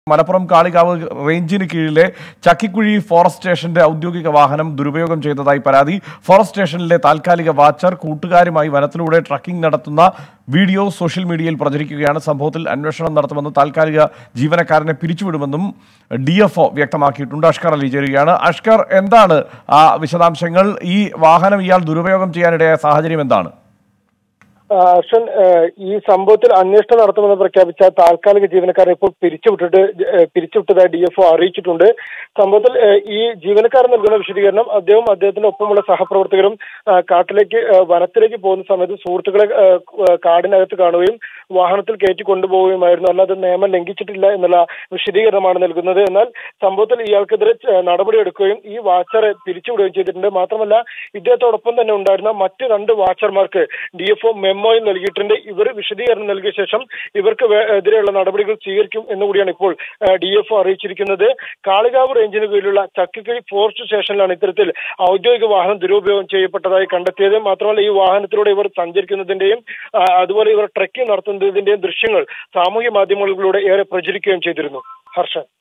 മലപ്പുറം കാളികാവ് റേഞ്ചിന് കീഴിലെ ചക്കിക്കുഴി ഫോറസ്റ്റ് സ്റ്റേഷന്റെ ഔദ്യോഗിക വാഹനം ദുരുപയോഗം ചെയ്തതായി പരാതി ഫോറസ്റ്റ് സ്റ്റേഷനിലെ താൽക്കാലിക വാച്ചർ കൂട്ടുകാരുമായി വനത്തിലൂടെ ട്രക്കിംഗ് നടത്തുന്ന വീഡിയോ സോഷ്യൽ മീഡിയയിൽ പ്രചരിക്കുകയാണ് സംഭവത്തിൽ അന്വേഷണം നടത്തുമെന്ന് താൽക്കാലിക ജീവനക്കാരനെ പിരിച്ചുവിടുമെന്നും ഡി എഫ് ഒ വ്യക്തമാക്കിയിട്ടുണ്ട് അഷ്കർ അലി ചേരുകയാണ് അഷ്കർ എന്താണ് ആ വിശദാംശങ്ങൾ ഈ വാഹനം ഇയാൾ ദുരുപയോഗം ചെയ്യാനിടയായ സാഹചര്യം എന്താണ് ആ, അർഷൻ ആ, ഈ സംഭവത്തിൽ അന്വേഷണം നടത്തുമെന്ന് പ്രഖ്യാപിച്ച താൽക്കാലിക ജീവനക്കാരെ ഇപ്പോൾ പിരിച്ചുവിട്ടിട്ട് ഏ, പിരിച്ചുവിട്ടതായി ഡി എഫ് ഒ അറിയിച്ചിട്ടുണ്ട് സംഭവത്തിൽ ഏ, ഈ ജീവനക്കാരൻ നൽകുന്ന വിശദീകരണം അദ്ദേഹം അദ്ദേഹത്തിന്റെ ഒപ്പമുള്ള സഹപ്രവർത്തകരും ആ, കാട്ടിലേക്ക് ആ, വനത്തിലേക്ക് പോകുന്ന സമയത്ത് സുഹൃത്തുക്കളെ ആ, ആ, കാടിനകത്ത് കാണുകയും വാഹനത്തിൽ കയറ്റി കൊണ്ടുപോവുകയുമായിരുന്നു അല്ലാതെ നിയമം ലംഘിച്ചിട്ടില്ല എന്നുള്ള വിശദീകരണമാണ് നൽകുന്നത് എന്നാൽ സംഭവത്തിൽ ഇയാൾക്കെതിരെ ച- നടപടിയെടുക്കുകയും ഈ വാച്ചറെ പിരിച്ചുവിടുകയും ചെയ്തിട്ടുണ്ട് മാത്രമല്ല ഇദ്ദേഹത്തോടൊപ്പം തന്നെ ഉണ്ടായിരുന്ന മറ്റ് രണ്ട് വാച്ചർമാർക്ക് ഡി എഫ് ഒ മെമ്മോയും നൽകിയിട്ടുണ്ട് ഇവർ വിശദീകരണം നൽകിയ ശേഷം ഇവർക്ക് വേ- എതിരെയുള്ള നടപടികൾ സ്വീകരിക്കും എന്നുകൂടിയാണ് ഇപ്പോൾ ഡി എഫ് ഒ അറിയിച്ചിരിക്കുന്നത് കാളികാവ് റേഞ്ചിന് കീഴിലുള്ള ചക്കിക്കിഴി ഫോറസ്റ്റ് സ്റ്റേഷനിലാണ് ഇത്തരത്തിൽ ഔദ്യോഗിക വാഹനം ദുരുപയോഗം ചെയ്യപ്പെട്ടതായി കണ്ടെത്തിയത് മാത്രമല്ല ഈ വാഹനത്തിലൂടെ ഇവർ സഞ്ചരിക്കുന്നതിന്റെയും ആ, അതുപോലെ ഇവർ ട്രെക്കിംഗ് നടത്തുന്നതിന്റെയും ദൃശ്യങ്ങൾ സാമൂഹ്യ മാധ്യമങ്ങളിലൂടെ ഏറെ പ്രചരിക്കുകയും ചെയ്തിരുന്നു ഹർഷൻ